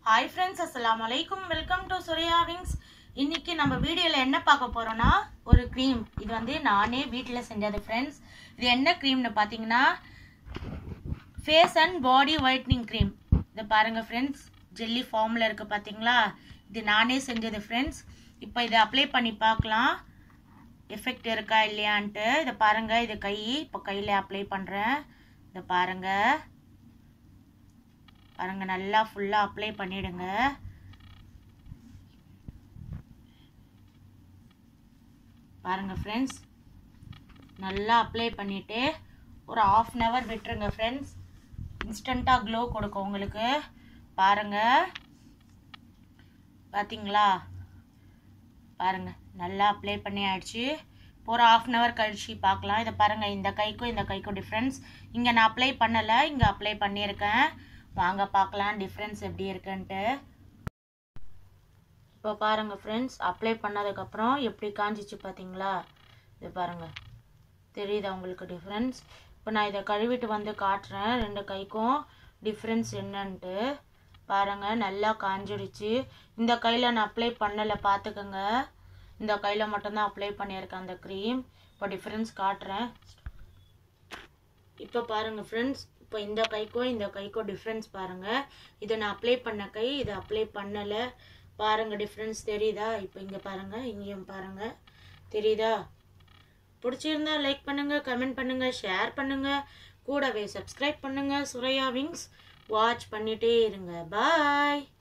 hi friends அஸ்ஸலாமு அலைக்கும் welcome to சுரையா wings இன்னைக்கு நம்ம வீடியோவில் என்ன பார்க்க போறோம்னா ஒரு க்ரீம் இது வந்து நானே வீட்டில் செஞ்சது ஃப்ரெண்ட்ஸ் இது என்ன க்ரீம்னு பார்த்தீங்கன்னா face and body whitening cream இதை பாருங்க ஃப்ரெண்ட்ஸ் ஜெல்லி ஃபார்மில் இருக்கு பார்த்தீங்களா இது நானே செஞ்சது ஃப்ரெண்ட்ஸ் இப்போ இதை அப்ளை பண்ணி பார்க்கலாம் எஃபெக்ட் இருக்கா இல்லையான்ட்டு இதை பாருங்க இது கை இப்போ கையில் அப்ளை பண்ணுறேன் இதை பாருங்க பாருங்க நல்லா ஃபுல்லாக அப்ளை பண்ணிடுங்க பாருங்க ஃப்ரெண்ட்ஸ் நல்லா அப்ளை பண்ணிட்டு ஒரு ஆஃப் அன் ஹவர் விட்டுருங்க ஃப்ரெண்ட்ஸ் இன்ஸ்டண்ட்டாக க்ளோ கொடுக்கும் உங்களுக்கு பாருங்க பார்த்தீங்களா பாருங்க நல்லா அப்ளை பண்ணி ஆயிடுச்சு இப்போ ஒரு ஆஃப் அன் ஹவர் கழிச்சு பார்க்கலாம் இதை பாருங்க இந்த கைக்கும் இந்த கைக்கும் டிஃப்ரென்ஸ் இங்கே நான் அப்ளை பண்ணலை இங்கே அப்ளை பண்ணியிருக்கேன் வாங்க பார்க்கலாம் டிஃப்ரென்ஸ் எப்படி இருக்குன்ட்டு இப்போ பாருங்க ஃப்ரெண்ட்ஸ் அப்ளை பண்ணதுக்கப்புறம் எப்படி காஞ்சிச்சு பார்த்தீங்களா இது பாருங்க தெரியுதா உங்களுக்கு டிஃப்ரென்ஸ் இப்போ நான் இதை கழுவிட்டு வந்து காட்டுறேன் ரெண்டு கைக்கும் டிஃப்ரென்ஸ் என்னன்ட்டு பாருங்க நல்லா காஞ்சிடுச்சு இந்த கையில் நான் அப்ளை பண்ணலை பார்த்துக்கோங்க இந்த கையில் மட்டும்தான் அப்ளை பண்ணியிருக்கேன் அந்த க்ரீம் இப்போ டிஃப்ரென்ஸ் காட்டுறேன் இப்போ பாருங்க ஃப்ரெண்ட்ஸ் இப்போ இந்த கைக்கும் இந்த கைக்கும் டிஃப்ரென்ஸ் பாருங்க இதை நான் அப்ளை பண்ண கை இதை அப்ளை பண்ணலை பாருங்க டிஃப்ரென்ஸ் தெரியுதா இப்போ இங்கே பாருங்க இங்கேயும் பாருங்க தெரியுதா பிடிச்சிருந்தா லைக் பண்ணுங்க கமெண்ட் பண்ணுங்க ஷேர் பண்ணுங்க கூடவே சப்ஸ்கிரைப் பண்ணுங்க சுரையா விங்ஸ் வாட்ச் பண்ணிட்டே இருங்க பாய்